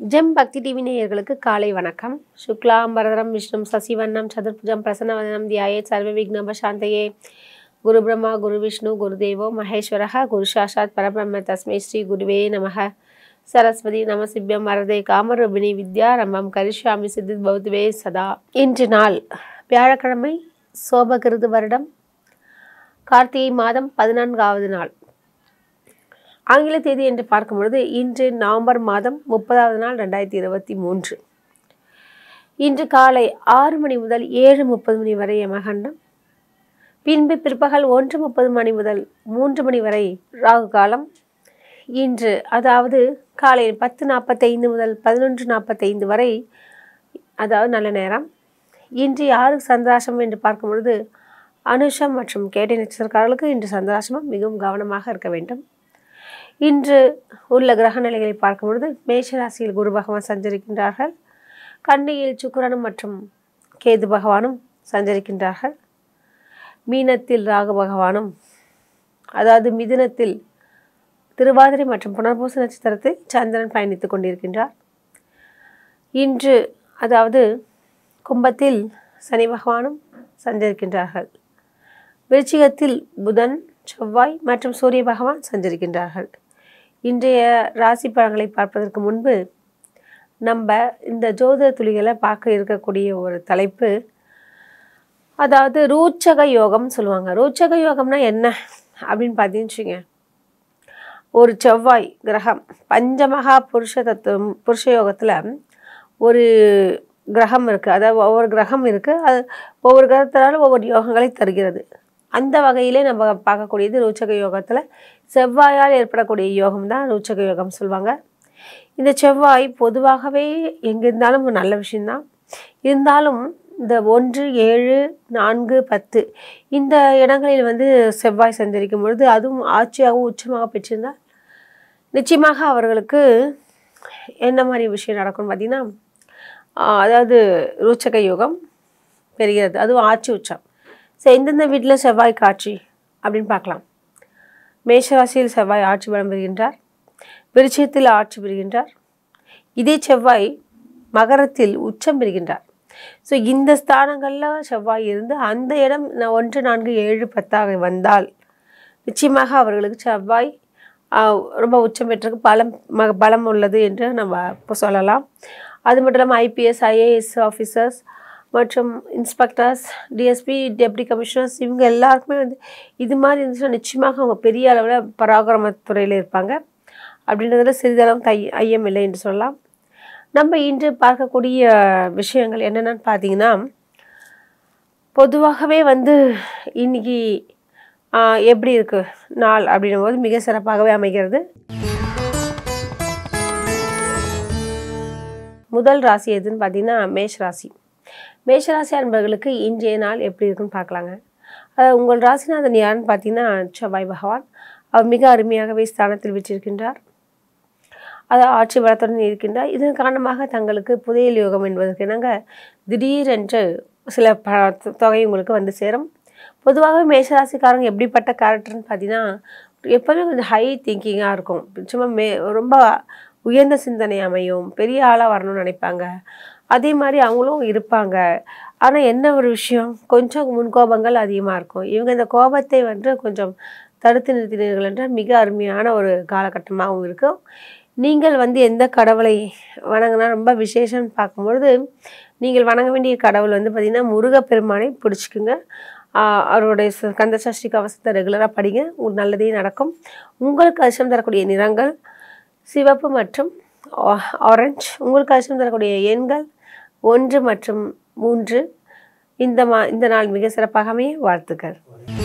GeM பக்தி TV நேயர்களுக்கு காலை வணக்கம் சுக்லாம்பரதரம் விஷ்ணு சசிவண்ணம் சதுர்புஜம் பிரசன்னவதனம் தியாயே சர்வ விக்னப சாந்தையே குரு பிரம்மா குரு விஷ்ணு குருதேவோ மகேஸ்வரः குரு சாஷாத் பரபிரம்ம தஸ்மை ஸ்ரீ குருவே நமः சரஸ்வதி நமசிவ்யம் வரதே காமரூபிணி வித்யாரம்பம் கரிஷ்யாமி சித்தித் பௌத்வே சதா இன்று நாள் வியாழக்கிழமை சோபகிருது வருடம் கார்த்திகை மாதம் பதினான்காவது நாள் ஆங்கில தேதி என்று பார்க்கும் பொழுது இன்று நவம்பர் மாதம் முப்பதாவது நாள் ரெண்டாயிரத்தி இருபத்தி மூன்று இன்று காலை ஆறு மணி முதல் ஏழு முப்பது மணி வரை யமகண்டம் பின்பு பிற்பகல் ஒன்று முப்பது மணி முதல் மூன்று மணி வரை ராகு காலம் இன்று அதாவது காலை பத்து நாற்பத்தைந்து முதல் பதினொன்று நாற்பத்தைந்து வரை அதாவது நல்ல நேரம் இன்று யாரு சந்திராசம் என்று பார்க்கும் பொழுது அனுஷம் மற்றும் கேட்டை நட்சத்திரக்காரர்களுக்கு இன்று சந்திராசமம் மிகவும் கவனமாக இருக்க வேண்டும் இன்று உள்ள கிரக நிலைகளை பார்க்கும் பொழுது மேஷராசியில் குரு பகவான் சஞ்சரிக்கின்றார்கள் கன்னியில் சுக்கிரனும் மற்றும் கேது பகவானும் சஞ்சரிக்கின்றார்கள் மீனத்தில் ராகு பகவானும் அதாவது மிதுனத்தில் திருவாதிரை மற்றும் புனர்பூச நட்சத்திரத்தில் சந்திரன் பயணித்துக் கொண்டிருக்கின்றார் இன்று அதாவது கும்பத்தில் சனி பகவானும் சஞ்சரிக்கின்றார்கள் விருச்சிகத்தில் புதன் செவ்வாய் மற்றும் சூரிய பகவான் சஞ்சரிக்கின்றார்கள் இன்றைய ராசி பலன்களை பார்ப்பதற்கு முன்பு நம்ம இந்த ஜோதிட துளிகளை பார்க்க இருக்கக்கூடிய ஒரு தலைப்பு அதாவது ரூச்சக யோகம் சொல்லுவாங்க ரூச்சக யோகம்னா என்ன அப்படின்னு பார்த்தீங்கன்னு வச்சுங்க ஒரு செவ்வாய் கிரகம் பஞ்சமகா புருஷ தத்துவம் புருஷ யோகத்தில் ஒரு கிரகம் இருக்குது அதாவது ஒவ்வொரு கிரகம் இருக்குது அது ஒவ்வொரு கிரகத்தினாலும் ஒவ்வொரு யோகங்களை தருகிறது அந்த வகையிலே நம்ம பார்க்கக்கூடியது ரோச்சக யோகத்தில் செவ்வாயால் ஏற்படக்கூடிய யோகம் தான் ரோச்சக யோகம் சொல்லுவாங்க இந்த செவ்வாய் பொதுவாகவே எங்கே இருந்தாலும் ஒரு நல்ல விஷயந்தான் இருந்தாலும் இந்த ஒன்று ஏழு நான்கு பத்து இந்த இடங்களில் வந்து செவ்வாய் சஞ்சரிக்கும் பொழுது அதுவும் ஆட்சியாகவும் உச்சமாக பெற்றிருந்தால் நிச்சயமாக அவர்களுக்கு என்ன மாதிரி விஷயம் நடக்கும்னு பார்த்திங்கன்னா அதாவது ருச்சக யோகம் பெறுகிறது அதுவும் ஆட்சி உச்சம் ஸோ எந்தெந்த வீட்டில் செவ்வாய் காட்சி அப்படின்னு பார்க்கலாம் மேஷராசியில் செவ்வாய் ஆட்சி பலம் பெறுகின்றார் விருச்சியத்தில் ஆட்சி பெறுகின்றார் இதே செவ்வாய் மகரத்தில் உச்சம் பெறுகின்றார் ஸோ இந்த ஸ்தானங்களில் செவ்வாய் இருந்து அந்த இடம் நான் ஒன்று நான்கு ஏழு பத்தாக வந்தால் நிச்சயமாக அவர்களுக்கு செவ்வாய் ரொம்ப உச்சம் பெற்றிருக்கு பலம் ம பலம் உள்ளது என்று நம்ம இப்போ சொல்லலாம் அது மட்டும் இல்லாமல் ஐபிஎஸ் ஐஏஎஸ் ஆஃபீஸர்ஸ் மற்றும் இன்ஸ்பெக்டர்ஸ் டிஎஸ்பி டெப்டி கமிஷனர்ஸ் இவங்க எல்லாருக்குமே வந்து இது மாதிரி இருந்துச்சுன்னா நிச்சயமாக அவங்க பெரிய அளவில் பராக்கிரமத்துறையில் இருப்பாங்க அப்படின்றதுல சிறிதளவு தை ஐயம் இல்லை என்று சொல்லலாம் நம்ம இன்று பார்க்கக்கூடிய விஷயங்கள் என்னென்னு பார்த்தீங்கன்னா பொதுவாகவே வந்து இன்னைக்கு எப்படி இருக்குது நாள் அப்படின்னும் போது மிக சிறப்பாகவே அமைகிறது முதல் ராசி எதுன்னு பார்த்தீங்கன்னா மேஷ் ராசி மேஷராசி அன்பர்களுக்கு இன்றைய நாள் எப்படி இருக்குன்னு பார்க்கலாங்க உங்கள் ராசிநாதன் யாருன்னு பார்த்தீங்கன்னா செவ்வாய் பகவான் அவர் மிக அருமையாகவே ஸ்தானத்தில் வச்சிருக்கின்றார் அதாவது ஆட்சி பலத்துடன் இருக்கின்றார் இதன் காரணமாக தங்களுக்கு புதையல் யோகம் என்பதற்கு என்னங்க திடீரென்று சில ப தொகை உங்களுக்கு வந்து சேரும் பொதுவாகவே மேஷராசிக்காரங்க எப்படிப்பட்ட கேரக்டர்னு பார்த்தீங்கன்னா எப்போவுமே கொஞ்சம் ஹை திங்கிங்காக இருக்கும் சும்மா மே ரொம்ப உயர்ந்த சிந்தனை அமையும் பெரிய ஆளாக வரணும்னு நினைப்பாங்க அதே மாதிரி அவங்களும் இருப்பாங்க ஆனால் என்ன ஒரு விஷயம் கொஞ்சம் முன்கோபங்கள் அதிகமாக இருக்கும் இவங்க இந்த கோபத்தை வந்து கொஞ்சம் தடுத்து நிறுத்தினீர்கள் என்றால் மிக அருமையான ஒரு காலகட்டமாகவும் இருக்கும் நீங்கள் வந்து எந்த கடவுளை வணங்கினா ரொம்ப விசேஷம்னு பார்க்கும்பொழுது நீங்கள் வணங்க வேண்டிய கடவுள் வந்து பார்த்திங்கன்னா முருகப்பெருமானை பிடிச்சிக்குங்க அவருடைய கந்த சஷ்டி கவசத்தை ரெகுலராக படிங்க உங்களுக்கு நல்லதே நடக்கும் உங்களுக்கு அதிர்ஷ்டம் தரக்கூடிய நிறங்கள் சிவப்பு மற்றும் ஆரஞ்ச் உங்களுக்கு அதிர்ஷ்டம் தரக்கூடிய எண்கள் ஒன்று மற்றும் மூன்று இந்த மா இந்த நாள் மிக சிறப்பாக அமைய வாழ்த்துக்கள்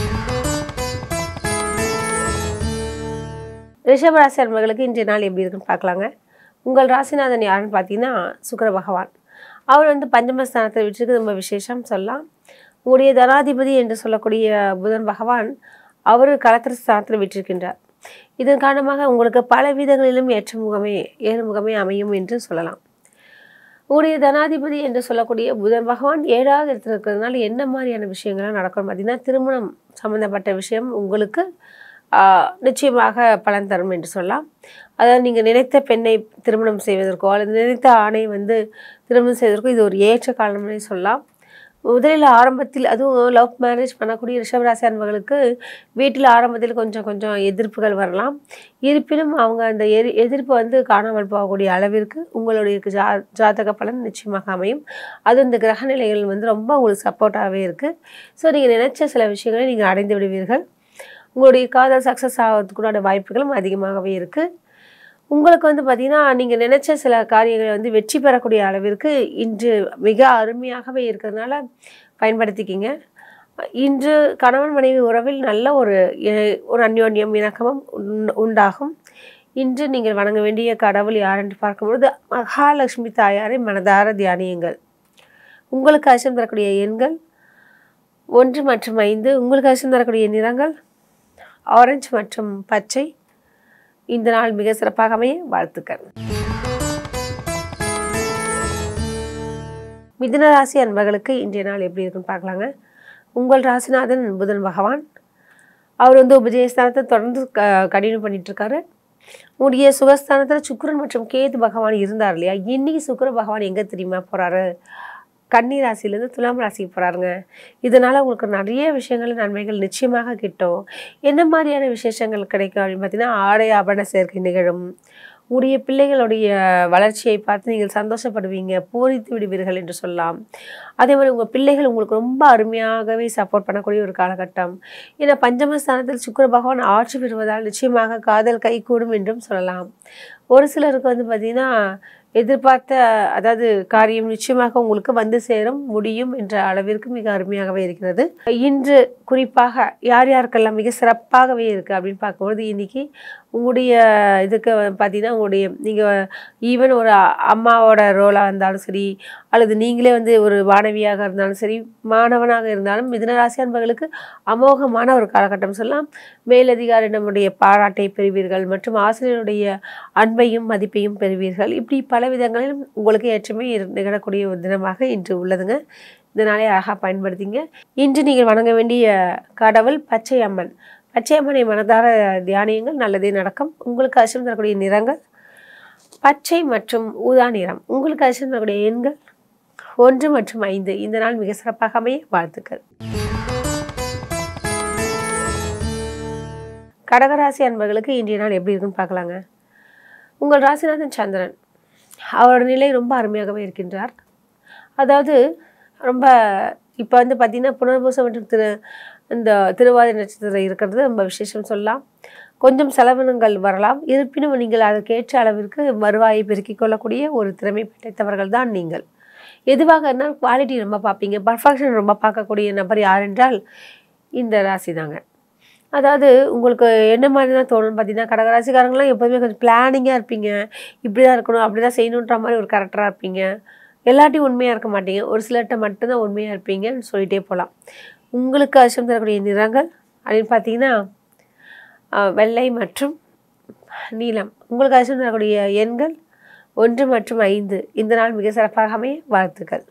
ரிஷபராசி அன்பர்களுக்கு இன்றைய நாள் எப்படி இருக்குன்னு பார்க்கலாங்க உங்கள் ராசிநாதன் யாருன்னு பார்த்தீங்கன்னா சுக்கர பகவான் அவர் வந்து பஞ்சமஸ்தானத்தை விட்டுருக்கு ரொம்ப விசேஷம் சொல்லலாம் உங்களுடைய தனாதிபதி என்று சொல்லக்கூடிய புதன் பகவான் அவர் கலத்திர ஸ்தானத்தில் விட்டிருக்கின்றார் இதன் காரணமாக உங்களுக்கு பல விதங்களிலும் ஏற்றமுகமே ஏறுமுகமே அமையும் என்று சொல்லலாம் உங்களுடைய தனாதிபதி என்று சொல்லக்கூடிய புதன் பகவான் ஏழாவது இடத்துல இருக்கிறதுனால என்ன மாதிரியான விஷயங்கள்லாம் நடக்கும் பார்த்தீங்கன்னா திருமணம் சம்மந்தப்பட்ட விஷயம் உங்களுக்கு ஆஹ், நிச்சயமாக பலன் தரும் என்று சொல்லலாம் அதாவது நீங்கள் நினைத்த பெண்ணை திருமணம் செய்வதற்கோ அல்லது நினைத்த ஆணை வந்து திருமணம் செய்வதற்கோ இது ஒரு ஏற்ற காலம்னே சொல்லலாம் முதலில் ஆரம்பத்தில் அதுவும் லவ் மேரேஜ் பண்ணக்கூடிய ரிஷபராசி அன்பர்களுக்கு வீட்டில் ஆரம்பத்தில் கொஞ்சம் கொஞ்சம் எதிர்ப்புகள் வரலாம் இருப்பினும் அவங்க அந்த எரி எதிர்ப்பு வந்து காணாமல் போகக்கூடிய அளவிற்கு உங்களுடைய ஜா ஜாதக பலன் நிச்சயமாக அமையும் அது இந்த கிரக நிலைகள் வந்து ரொம்ப உங்களுக்கு சப்போர்ட்டாகவே இருக்குது ஸோ நீங்கள் நினைச்ச சில விஷயங்களை நீங்கள் அடைந்து விடுவீர்கள் உங்களுடைய காதல் சக்ஸஸ் ஆகிறதுக்குண்டான வாய்ப்புகளும் அதிகமாகவே இருக்குது உங்களுக்கு வந்து பார்த்திங்கன்னா நீங்கள் நினச்ச சில காரியங்களை வந்து வெற்றி பெறக்கூடிய அளவிற்கு இன்று மிக அருமையாகவே இருக்கிறதுனால பயன்படுத்திக்கிங்க இன்று கணவன் மனைவி உறவில் நல்ல ஒரு எ- ஒரு அந்யோன்யம் இணக்கமும் உண்- உண்டாகும் இன்று நீங்கள் வணங்க வேண்டிய கடவுள் யார் என்று பார்க்கும்பொழுது மகாலட்சுமி தாயாரை மனதார தியானியுங்கள் உங்களுக்கு அச்சம் தரக்கூடிய எண்கள் ஒன்று மற்றும் ஐந்து உங்களுக்கு அச்சம் தரக்கூடிய நிறங்கள் ஆரஞ்சு மற்றும் பச்சை இந்த நாள் மிக சிறப்பாக அமைய வாழ்த்துக்கள் மிதுன ராசி அன்பர்களுக்கு இன்றைய நாள் எப்படி இருக்குன்னு பார்க்கலாங்க உங்கள் ராசிநாதன் புதன் பகவான் அவர் வந்து உபஜயஸ்தானத்தை தொடர்ந்து க கண்டினியூ பண்ணிட்டு இருக்காரு உடைய சுகஸ்தானத்தில் சுக்கிரன் மற்றும் கேது பகவான் இருந்தார் இல்லையா இன்னைக்கு சுக்கிர பகவான் எங்கே தெரியுமா போகிறாரு கன்னி ராசியிலேருந்து துலாம் ராசிக்கு போகிறாருங்க இதனால் உங்களுக்கு நிறைய விஷயங்கள் நன்மைகள் நிச்சயமாக கிட்டும் என்ன மாதிரியான விசேஷங்கள் கிடைக்கும் அப்படின்னு பார்த்தீங்கன்னா ஆடை ஆபரண சேர்க்கை நிகழும் உடைய பிள்ளைகளுடைய வளர்ச்சியை பார்த்து நீங்கள் சந்தோஷப்படுவீங்க பூரித்து விடுவீர்கள் என்று சொல்லலாம் அதே மாதிரி உங்கள் பிள்ளைகள் உங்களுக்கு ரொம்ப அருமையாகவே சப்போர்ட் பண்ணக்கூடிய ஒரு காலகட்டம் ஏன்னா பஞ்சமஸ்தானத்தில் சுக்கிர பகவான் ஆட்சி பெறுவதால் நிச்சயமாக காதல் கைகூடும் என்றும் சொல்லலாம் ஒரு சிலருக்கு வந்து பார்த்திங்கன்னா எதிர்பார்த்த அதாவது காரியம் நிச்சயமாக உங்களுக்கு வந்து சேரும் முடியும் என்ற அளவிற்கு மிக அருமையாகவே இருக்கிறது இன்று குறிப்பாக யார் யாருக்கெல்லாம் மிக சிறப்பாகவே இருக்குது அப்படின்னு பார்க்கும்பொழுது இன்னைக்கு உங்களுடைய இதுக்கு பார்த்தீங்கன்னா உங்களுடைய நீங்கள் ஈவன் ஒரு அம்மாவோட ரோலாக இருந்தாலும் சரி அல்லது நீங்களே வந்து ஒரு மாணவியாக இருந்தாலும் சரி மாணவனாக இருந்தாலும் மிதுனராசி அன்பர்களுக்கு அமோகமான ஒரு காலகட்டம் சொல்லலாம் மேலதிகாரி நம்முடைய பாராட்டை பெறுவீர்கள் மற்றும் ஆசிரியருடைய அன்பையும் மதிப்பையும் பெறுவீர்கள் இப்படி பல விதங்களிலும் உங்களுக்கு ஏற்றமே இரு- நிகழக்கூடிய ஒரு தினமாக இன்று உள்ளதுங்க இந்த நாளை அழகாக பயன்படுத்திங்க இன்று நீங்கள் வணங்க வேண்டிய கடவுள் பச்சை அம்மன் பச்சை அம்மனை மனதார தியானியங்கள் நல்லதே நடக்கும் உங்களுக்கு அச்சம் தரக்கூடிய நிறங்கள் பச்சை மற்றும் ஊதா நிறம் உங்களுக்கு அச்சம் தரக்கூடிய எண்கள் ஒன்று மற்றும் ஐந்து இந்த நாள் மிக சிறப்பாக அமைய வாழ்த்துக்கள் கடகராசி அன்பர்களுக்கு இன்றைய நாள் எப்படி இருக்குன்னு பார்க்கலாங்க உங்கள் ராசிநாதன் சந்திரன் அவரோட நிலை ரொம்ப அருமையாகவே இருக்கின்றார் அதாவது ரொம்ப இப்போ வந்து பார்த்திங்கன்னா புனர்பூசம் மற்றும் திரு இந்த திருவாதிரை நட்சத்திரம் இருக்கிறது ரொம்ப விசேஷம் சொல்லலாம் கொஞ்சம் செலவினங்கள் வரலாம் இருப்பினும் நீங்கள் அதற்கேற்ற அளவிற்கு வருவாயை பெருக்கிக் கொள்ளக்கூடிய ஒரு திறமை படைத்தவர்கள் தான் நீங்கள் எதுவாக இருந்தாலும் குவாலிட்டி ரொம்ப பார்ப்பீங்க பர்ஃபெக்ஷன் ரொம்ப பார்க்கக்கூடிய நபர் யார் என்றால் இந்த ராசி தாங்க அதாவது உங்களுக்கு என்ன மாதிரி தான் தோணும்னு பார்த்தீங்கன்னா கடகராசிக்காரங்களாம் எப்போதுமே கொஞ்சம் பிளானிங்காக இருப்பீங்க இப்படி தான் இருக்கணும் அப்படி தான் செய்யணுன்ற மாதிரி ஒரு கரெக்டராக இருப்பீங்க எல்லாட்டையும் உண்மையாக இருக்க மாட்டீங்க ஒரு சிலர்கிட்ட மட்டும்தான் உண்மையாக இருப்பீங்கன்னு சொல்லிகிட்டே போகலாம் உங்களுக்கு அச்சம் தரக்கூடிய நிறங்கள் அப்படின்னு பார்த்தீங்கன்னா ஆஹ், வெள்ளை மற்றும் நீலம் உங்களுக்கு அச்சம் தரக்கூடிய எண்கள் ஒன்று மற்றும் ஐந்து இந்த நாள் மிக சிறப்பாக அமைய வாழ்த்துக்கள்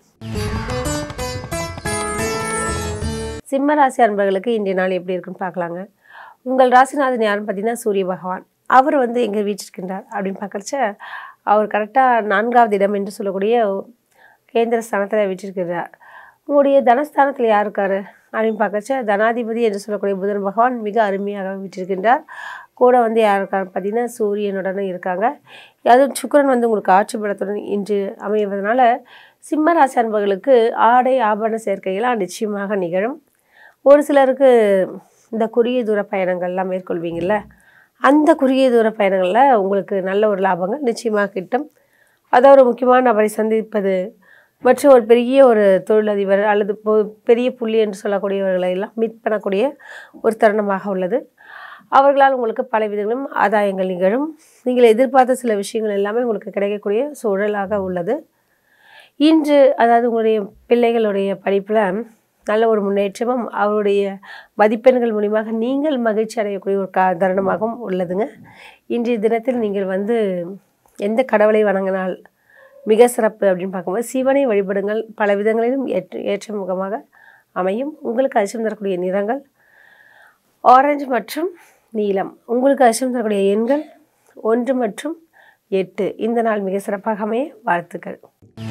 சிம்ம ராசி அன்பர்களுக்கு இன்றைய நாள் எப்படி இருக்குன்னு பார்க்கலாங்க உங்கள் ராசிநாதன் யாருன்னு பார்த்தீங்கன்னா சூரிய பகவான் அவர் வந்து எங்கே வீற்றிருக்கின்றார் அப்படின்னு பார்க்கறச்ச அவர் கரெக்டாக நான்காவது இடம் என்று சொல்லக்கூடிய கேந்திர ஸ்தானத்தில் வீற்றிருக்கிறார் உங்களுடைய தனஸ்தானத்தில் யார் இருக்காரு அப்படின்னு பார்க்கறச்ச தனாதிபதி என்று சொல்லக்கூடிய புதன் பகவான் மிக அருமையாக வீற்றிருக்கின்றார் கூட வந்து யார் இருக்காரு பார்த்தீங்கன்னா சூரியனுடனே இருக்காங்க அதுவும் சுக்கிரன் வந்து உங்களுக்கு ஆட்சி பலத்துடன் இன்று அமைவதனால சிம்ம ராசி அன்பர்களுக்கு ஆடை ஆபரண சேர்க்கைகளாக நிச்சயமாக நிகழும் ஒரு சிலருக்கு இந்த குறுகிய தூர பயணங்கள்லாம் மேற்கொள்வீங்கள்ல அந்த குறுகிய தூர பயணங்களில் உங்களுக்கு நல்ல ஒரு லாபங்கள் நிச்சயமாக கிட்டும் அதாவது ஒரு முக்கியமான நபரை சந்திப்பது மற்றும் ஒரு பெரிய ஒரு தொழிலதிபர் அல்லது பொ- பெரிய புள்ளி என்று சொல்லக்கூடியவர்களை எல்லாம் மீட் பண்ணக்கூடிய ஒரு தருணமாக உள்ளது அவர்களால் உங்களுக்கு பல விதங்களும் ஆதாயங்கள் நிகழும் நீங்கள் எதிர்பார்த்த சில விஷயங்கள் எல்லாமே உங்களுக்கு கிடைக்கக்கூடிய சூழலாக உள்ளது இன்று அதாவது உங்களுடைய பிள்ளைகளுடைய படிப்பில் நல்ல ஒரு முன்னேற்றமும் அவருடைய மதிப்பெண்கள் மூலியமாக நீங்கள் மகிழ்ச்சி அடையக்கூடிய ஒரு கா தருணமாகவும் உள்ளதுங்க இன்றைய தினத்தில் நீங்கள் வந்து எந்த கடவுளை வணங்கினால் மிக சிறப்பு அப்படின்னு பார்க்கும்போது சிவனை வழிபடுங்கள் பல விதங்களிலும் ஏற்ற ஏற்ற முகமாக அமையும் உங்களுக்கு அதிர்ஷ்டம் தரக்கூடிய நிறங்கள் ஆரஞ்சு மற்றும் நீலம் உங்களுக்கு அதிர்ஷ்டம் தரக்கூடிய எண்கள் ஒன்று மற்றும் எட்டு இந்த நாள் மிக சிறப்பாக அமைய வாழ்த்துக்கள்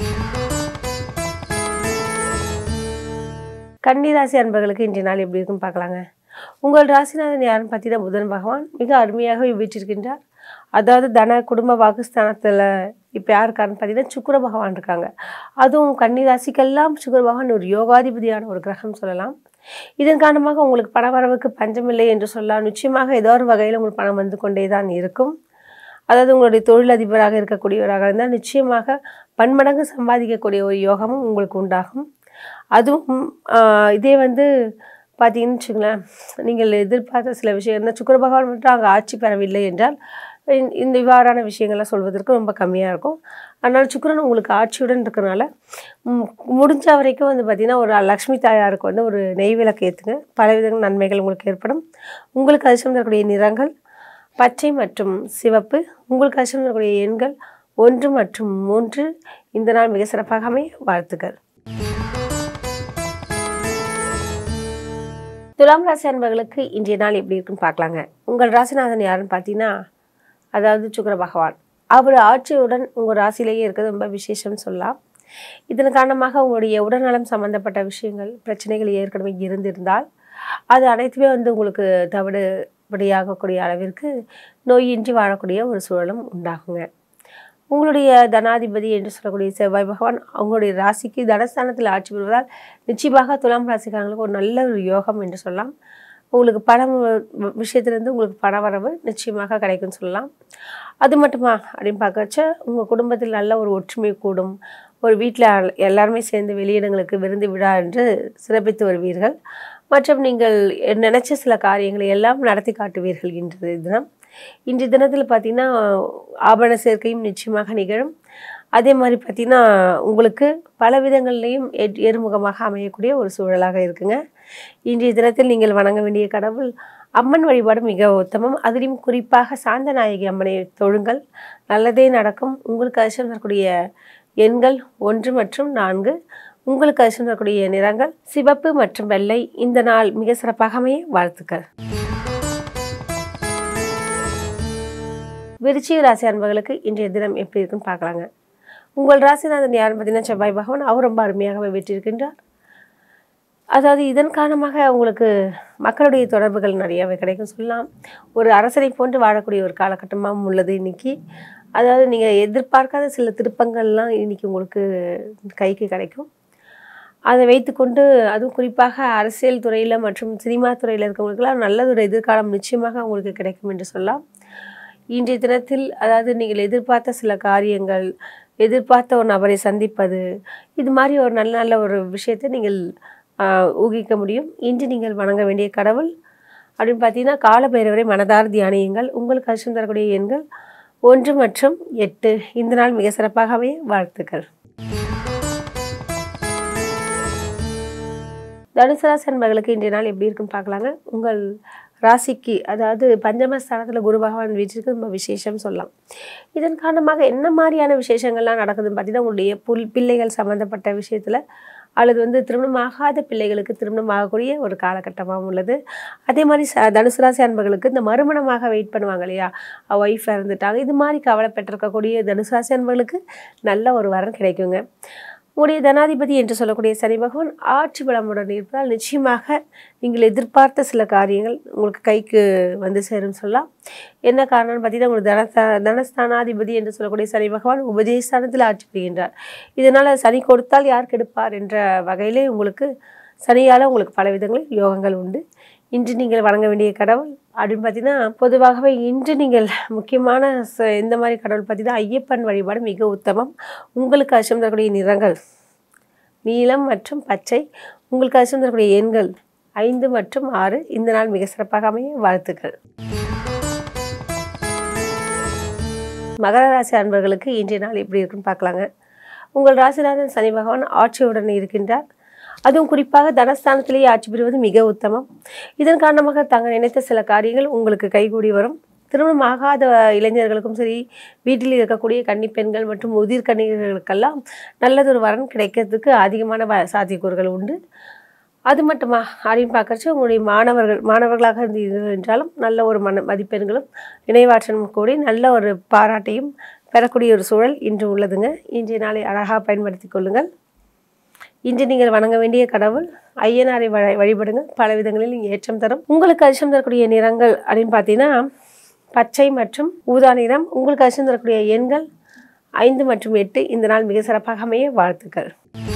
கன்னிராசி அன்பர்களுக்கு இன்றைய நாள் எப்படி இருக்குன்னு பார்க்கலாங்க உங்கள் ராசிநாதன் யாருன்னு பார்த்தீங்கன்னா புதன் பகவான் மிக அருமையாக வீற்றிருக்கின்றார் அதாவது தன குடும்ப வாக்குஸ்தானத்தில் இப்போ யாருக்காருன்னு பார்த்தீங்கன்னா சுக்கிர பகவான் இருக்காங்க அதுவும் கன்னிராசிக்கெல்லாம் சுக்கிர பகவான் ஒரு யோகாதிபதியான ஒரு கிரகம் சொல்லலாம் இதன் காரணமாக உங்களுக்கு பணவரவுக்கு பஞ்சமில்லை என்று சொல்லலாம் நிச்சயமாக ஏதோ ஒரு வகையில் உங்களுக்கு பணம் வந்து கொண்டே தான் இருக்கும் அதாவது உங்களுடைய தொழிலதிபராக இருக்கக்கூடியவராக இருந்தால் நிச்சயமாக பன்மடங்கு சம்பாதிக்கக்கூடிய ஒரு யோகமும் உங்களுக்கு உண்டாகும் அதுவும் ஆஹ், இதே வந்து பார்த்தீங்கன்னு வச்சுங்களேன் நீங்கள் எதிர்பார்த்த சில விஷயம் இந்த சுக்கிர பகவான் மட்டும் அங்கே ஆட்சி பெறவில்லை என்றால் இந்த- இந்த இவ்வாறான விஷயங்கள்லாம் சொல்வதற்கு ரொம்ப கம்மியாக இருக்கும் அதனால் சுக்கிரன் உங்களுக்கு ஆட்சியுடன் இருக்கிறனால ம், முடிஞ்ச வரைக்கும் வந்து பார்த்திங்கன்னா ஒரு லக்ஷ்மி தாயாருக்கு வந்து ஒரு நெய் விளக்கு ஏற்றுங்க பலவித நன்மைகள் உங்களுக்கு ஏற்படும் உங்களுக்கு அதிர்ஷ்டம் தரக்கூடிய நிறங்கள் பச்சை மற்றும் சிவப்பு உங்களுக்கு அதிர்ஷ்டம் தரக்கூடிய எண்கள் ஒன்று மற்றும் மூன்று இந்த நாள் மிக சிறப்பாக அமைய வாழ்த்துக்கள் துலாம் ராசி அன்பர்களுக்கு இன்றைய நாள் எப்படி இருக்குன்னு பார்க்கலாங்க உங்கள் ராசிநாதன் யாருன்னு பார்த்தீங்கன்னா அதாவது சுக்கிர பகவான் அவர் ஆட்சியுடன் உங்கள் ராசியிலேயே இருக்கிறது ரொம்ப விசேஷம்னு சொல்லலாம் இதன் காரணமாக உங்களுடைய உடல்நலம் சம்பந்தப்பட்ட விஷயங்கள் பிரச்சனைகள் ஏற்கனவே இருந்திருந்தால் அது அனைத்துமே வந்து உங்களுக்கு தவிடுபடியாகக்கூடிய அளவிற்கு நோயின்றி வாழக்கூடிய ஒரு சூழலும் உண்டாகுங்க உங்களுடைய தனாதிபதி என்று சொல்லக்கூடிய செவ்வாய் பகவான் அவங்களுடைய ராசிக்கு தனஸ்தானத்தில் ஆட்சி பெறுவதால் நிச்சயமாக துலாம் ராசிக்காரங்களுக்கு ஒரு நல்ல ஒரு யோகம் என்று சொல்லலாம் உங்களுக்கு பணம் வ- விஷயத்திலிருந்து உங்களுக்கு பண வரவு நிச்சயமாக கிடைக்கும்னு சொல்லலாம் அது மட்டுமா அப்படின்னு பார்க்கறச்ச உங்கள் குடும்பத்தில் நல்ல ஒரு ஒற்றுமை கூடும் ஒரு வீட்டில் எல்லாருமே சேர்ந்து வெளியிடங்களுக்கு விருந்து விழா என்று சிறப்பித்து வருவீர்கள் மற்றும் நீங்கள் நினைச்ச சில காரியங்களை எல்லாம் நடத்தி காட்டுவீர்கள் இன்றைய தினம் இன்றைய தினத்தில் பார்த்தீங்கன்னா ஆபரண சேர்க்கையும் நிச்சயமாக நிகழும் அதே மாதிரி பார்த்தீங்கன்னா உங்களுக்கு பல விதங்கள்லையும் ஏற்- ஏறுமுகமாக அமையக்கூடிய ஒரு சூழலாக இருக்குங்க இன்றைய தினத்தில் நீங்கள் வணங்க வேண்டிய கடவுள் அம்மன் வழிபாடு மிக உத்தமம் அதிலும் குறிப்பாக சாந்தநாயகி அம்மனை தொழுங்கள் நல்லதே நடக்கும் உங்களுக்கு அதிர்ஷ்டம் தரக்கூடிய எண்கள் ஒன்று மற்றும் நான்கு உங்களுக்கு அதிர்ஷ்டம் தரக்கூடிய நிறங்கள் சிவப்பு மற்றும் வெள்ளை இந்த நாள் மிக சிறப்பாக அமைய வாழ்த்துக்கள் விருச்சிக ராசி அன்பர்களுக்கு இன்றைய தினம் எப்படி இருக்குன்னு பார்க்கலாங்க உங்கள் ராசிநாதன் யாருன்னு பார்த்தீங்கன்னா செவ்வாய் பகவான் அவர் ரொம்ப அருமையாகவே வெற்றிருக்கின்றார் அதாவது இதன் காரணமாக உங்களுக்கு மக்களுடைய தொடர்புகள் நிறையாவே கிடைக்கும் சொல்லலாம் ஒரு அரசனை போன்று வாழக்கூடிய ஒரு காலகட்டமாகவும் உள்ளது இன்னைக்கு அதாவது நீங்கள் எதிர்பார்க்காத சில திருப்பங்கள்லாம் இன்னைக்கு உங்களுக்கு கைக்கு கிடைக்கும் அதை வைத்துக்கொண்டு அதுவும் குறிப்பாக அரசியல் துறையில் மற்றும் சினிமா துறையில் இருக்கவங்களுக்கெல்லாம் நல்ல ஒரு எதிர்காலம் நிச்சயமாக உங்களுக்கு கிடைக்கும் என்று சொல்லலாம் இன்றைய தினத்தில் அதாவது நீங்கள் எதிர்பார்த்த சில காரியங்கள் எதிர்பார்த்த ஒரு நபரை சந்திப்பது இது மாதிரி ஒரு நல்ல நல்ல ஒரு விஷயத்தை நீங்கள் ஆஹ், ஊகிக்க முடியும் இன்று நீங்கள் வணங்க வேண்டிய கடவுள் அப்படின்னு பார்த்தீங்கன்னா காலபைரவரை மனதார் தியானியுங்கள் உங்களுக்கு அதிர்ஷ்டம் தரக்கூடிய எண்கள் ஒன்று மற்றும் எட்டு இந்த நாள் மிக சிறப்பாக அமைய வாழ்த்துக்கள் தனுசு ராசி அன்பர்களுக்கு இன்றைய நாள் எப்படி இருக்குன்னு பார்க்கலாங்க உங்கள் ராசிக்கு அதாவது பஞ்சமஸ்தானத்தில் குரு பகவான் வீட்டிற்கு ரொம்ப விசேஷம் சொல்லலாம் இதன் காரணமாக என்ன மாதிரியான விசேஷங்கள்லாம் நடக்குதுன்னு பார்த்தீங்கன்னா உங்களுடைய புல் பிள்ளைகள் சம்மந்தப்பட்ட விஷயத்தில் அல்லது வந்து திருமணமாகாத பிள்ளைகளுக்கு திருமணம் ஆகக்கூடிய ஒரு காலகட்டமாகவும் உள்ளது அதே மாதிரி ச தனுசு ராசி அன்பர்களுக்கு இந்த மறுமணமாக வெயிட் பண்ணுவாங்க இல்லையா ஒய்ஃப் இறந்துட்டாங்க இது மாதிரி கவலைப்பட்டிருக்கக்கூடிய தனுசு ராசி அன்பர்களுக்கு நல்ல ஒரு வரன் கிடைக்குங்க உங்களுடைய தனாதிபதி என்று சொல்லக்கூடிய சனி பகவான் ஆட்சி பலமுடன் இருப்பதால் நிச்சயமாக நீங்கள் எதிர்பார்த்த சில காரியங்கள் உங்களுக்கு கைக்கு வந்து சேரும் சொல்லலாம் என்ன காரணம்னு பார்த்தீங்கன்னா உங்களுக்கு தனஸ்தா தனஸ்தானாதிபதி என்று சொல்லக்கூடிய சனி பகவான் உபதேசஸ்தானத்தில் ஆட்சி புரிகின்றார் இதனால் சனி கொடுத்தால் யார் கெடுப்பார் என்ற வகையிலே உங்களுக்கு சனியால் உங்களுக்கு பல விதங்களில் யோகங்கள் உண்டு இன்று நீங்கள் வணங்க வேண்டிய கடவுள் அப்படின்னு பார்த்தீங்கன்னா பொதுவாகவே இன்று நீங்கள் முக்கியமான ச- இந்த மாதிரி கடவுள் பார்த்தீங்கன்னா ஐயப்பன் வழிபாடு மிக உத்தமம் உங்களுக்கு அச்சம் தரக்கூடிய நிறங்கள் நீலம் மற்றும் பச்சை உங்களுக்கு அச்சம் தரக்கூடிய எண்கள் ஐந்து மற்றும் ஆறு இந்த நாள் மிக சிறப்பாக அமைய வாழ்த்துக்கள் மகர ராசி அன்பர்களுக்கு இன்றைய நாள் எப்படி இருக்குன்னு பார்க்கலாங்க உங்கள் ராசிநாதன் சனி பகவான் ஆட்சியுடன் இருக்கின்றார் அதுவும் குறிப்பாக தனஸ்தானத்திலேயே ஆட்சி பெறுவது மிக உத்தமம் இதன் காரணமாக தாங்கள் நினைத்த சில காரியங்கள் உங்களுக்கு கைகூடி வரும் திருமணம் ஆகாத இளைஞர்களுக்கும் சரி வீட்டில் இருக்கக்கூடிய கன்னி பெண்கள் மற்றும் முதிர் கன்னிகளுக்கெல்லாம் நல்லதொரு வரன் கிடைக்கிறதுக்கு அதிகமான வ சாத்தியக்கூறுகள் உண்டு அது மட்டுமா அப்படின்னு பார்க்கறச்சு உங்களுடைய மாணவர்கள் மாணவர்களாக இருந்தீர்கள் என்றாலும் நல்ல ஒரு மன மதிப்பெண்களும் நினைவாற்றலும் கூடி நல்ல ஒரு பாராட்டையும் பெறக்கூடிய ஒரு சூழல் இன்று உள்ளதுங்க இன்றைய நாளை அழகாக பயன்படுத்தி கொள்ளுங்கள் இன்று நீங்கள் வணங்க வேண்டிய கடவுள் ஐயனாரை வழி வழிபடுங்க பல விதங்களில் ஏற்றம் தரும் உங்களுக்கு அதிர்ஷ்டம் தரக்கூடிய நிறங்கள் அப்படின்னு பார்த்தீங்கன்னா பச்சை மற்றும் ஊதா நிறம் உங்களுக்கு அதிர்ஷ்டம் தரக்கூடிய எண்கள் ஐந்து மற்றும் எட்டு இந்த நாள் மிக சிறப்பாக அமைய வாழ்த்துக்கள்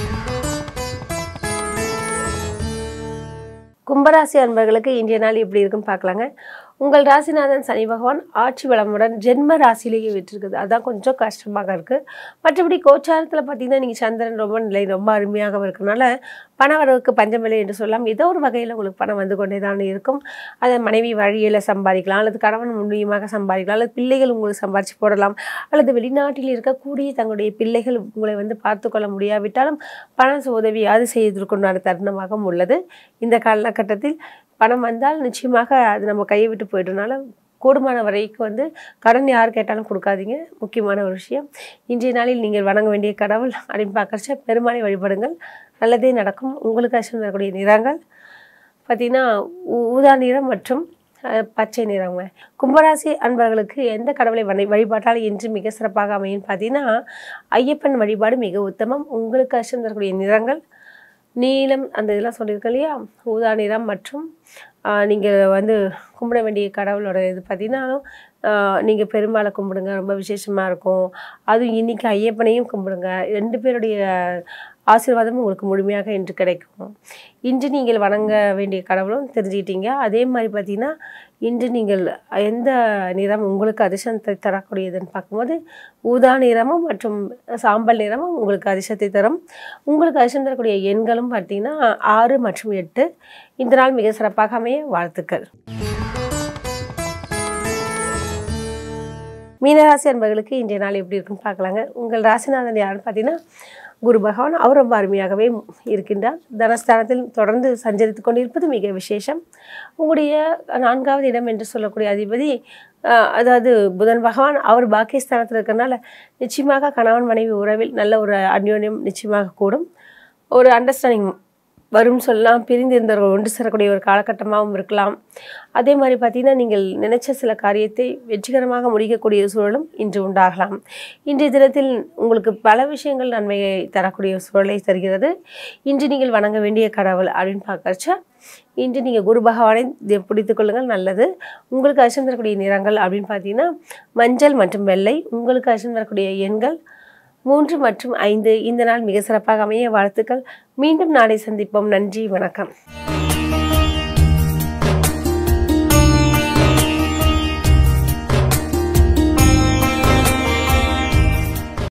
கும்பராசி அன்பர்களுக்கு இன்றைய நாள் எப்படி இருக்குன்னு பார்க்கலாங்க உங்கள் ராசிநாதன் சனி பகவான் ஆட்சி வளமுடன் ஜென்ம ராசியிலேயே விட்டுருக்குது அதான் கொஞ்சம் கஷ்டமாக இருக்குது மற்றபடி கோச்சாரத்தில் பார்த்தீங்கன்னா நீங்கள் சந்திரன் ரொம்ப நிலை ரொம்ப அருமையாக இருக்கனால பண வரவுக்கு பஞ்சமில்லை என்று சொல்லலாம் ஏதோ ஒரு வகையில் உங்களுக்கு பணம் வந்து கொண்டே தான் இருக்கும் அதை மனைவி வழியில் சம்பாதிக்கலாம் அல்லது கணவன் மூலியமாக சம்பாதிக்கலாம் அல்லது பிள்ளைகள் உங்களுக்கு சம்பாதிச்சு போடலாம் அல்லது வெளிநாட்டில் இருக்கக்கூடிய தங்களுடைய பிள்ளைகள் உங்களை வந்து பார்த்து கொள்ள முடியாவிட்டாலும் பண உதவியாவது செய்திருக்குண்டான தருணமாகவும் உள்ளது இந்த காலகட்டத்தில் பணம் வந்தால் நிச்சயமாக அது நம்ம கையை விட்டு போயிடுறதுனால கூடுமான வரைக்கும் வந்து கடன் யார் கேட்டாலும் கொடுக்காதீங்க முக்கியமான ஒரு விஷயம் இன்றைய நாளில் நீங்கள் வணங்க வேண்டிய கடவுள் அப்படின்னு பார்க்கறச்ச பெருமாளை வழிபடுங்கள் நல்லதே நடக்கும் உங்களுக்கு அச்சம் தரக்கூடிய நிறங்கள் பார்த்திங்கன்னா ஊ- ஊதா நிறம் மற்றும் அஹ், பச்சை நிறங்க கும்பராசி அன்பர்களுக்கு எந்த கடவுளை வழி வழிபாட்டால் இன்று மிக சிறப்பாக அமையும் பார்த்தீங்கன்னா ஐயப்பன் வழிபாடு மிக உத்தமம் உங்களுக்கு அச்சம் தரக்கூடிய நிறங்கள் நீலம் அந்த இதெல்லாம் சொல்லியிருக்கேன் இல்லையா ஊதா நிறம் மற்றும் நீங்கள் வந்து கும்பிட வேண்டிய கடவுளோட இது பார்த்தீங்கன்னா நீங்கள் பெருமாளை கும்பிடுங்க ரொம்ப விசேஷமாக இருக்கும் அதுவும் இன்னைக்கு ஐயப்பனையும் கும்பிடுங்க ரெண்டு பேருடைய ஆசீர்வாதமும் உங்களுக்கு முழுமையாக இன்று கிடைக்கும் இன்று நீங்கள் வணங்க வேண்டிய கடவுளும் தெரிஞ்சுக்கிட்டீங்க அதே மாதிரி பார்த்தீங்கன்னா இன்று நீங்கள் எந்த நிறம் உங்களுக்கு அதிர்ஷ்டத்தை தரக்கூடியதுன்னு பார்க்கும்போது ஊதா நிறமும் மற்றும் சாம்பல் நிறமும் உங்களுக்கு அதிர்ஷ்டத்தை தரும் உங்களுக்கு அதிர்ஷ்டம் தரக்கூடிய எண்களும் பார்த்தீங்கன்னா ஆறு மற்றும் எட்டு இந்த நாள் மிக சிறப்பாக அமைய வாழ்த்துக்கள் மீனராசி அன்பர்களுக்கு இன்றைய நாள் எப்படி இருக்குன்னு பார்க்கலாங்க உங்கள் ராசிநாதன் யாருன்னு பார்த்தீங்கன்னா குரு பகவான் அவர் ரொம்ப அருமையாகவே இருக்கின்றார் தனஸ்தானத்தில் தொடர்ந்து சஞ்சரித்து கொண்டிருப்பது மிக விசேஷம் உங்களுடைய நான்காவது இடம் என்று சொல்லக்கூடிய அதிபதி அஹ், அதாவது புதன் பகவான் அவர் பாக்கியஸ்தானத்தில் இருக்கிறனால நிச்சயமாக கணவன் மனைவி உறவில் நல்ல ஒரு அந்யோன்யம் நிச்சயமாக கூடும் ஒரு அண்டர்ஸ்டாண்டிங் வரும் சொல்லலாம் பிரிந்திருந்தவர்கள் ஒன்று சேரக்கூடிய ஒரு காலகட்டமாகவும் இருக்கலாம் அதே மாதிரி பார்த்தீங்கன்னா நீங்கள் நினைச்ச சில காரியத்தை வெற்றிகரமாக முடிக்கக்கூடிய சூழலும் இன்று உண்டாகலாம் இன்றைய தினத்தில் உங்களுக்கு பல விஷயங்கள் நன்மையை தரக்கூடிய சூழலை தருகிறது இன்று நீங்கள் வணங்க வேண்டிய கடவுள் அப்படின்னு பார்க்கறச்ச இன்று நீங்கள் குரு பகவானை தி- பிடித்துக் கொள்ளுங்கள் நல்லது உங்களுக்கு அச்சம் தரக்கூடிய நிறங்கள் அப்படின்னு பார்த்தீங்கன்னா மஞ்சள் மற்றும் வெள்ளை உங்களுக்கு அச்சம் தரக்கூடிய எண்கள் மூன்று மற்றும் ஐந்து இந்த நாள் மிக சிறப்பாக அமைய வாழ்த்துக்கள் மீண்டும் நாளை சந்திப்போம் நன்றி வணக்கம்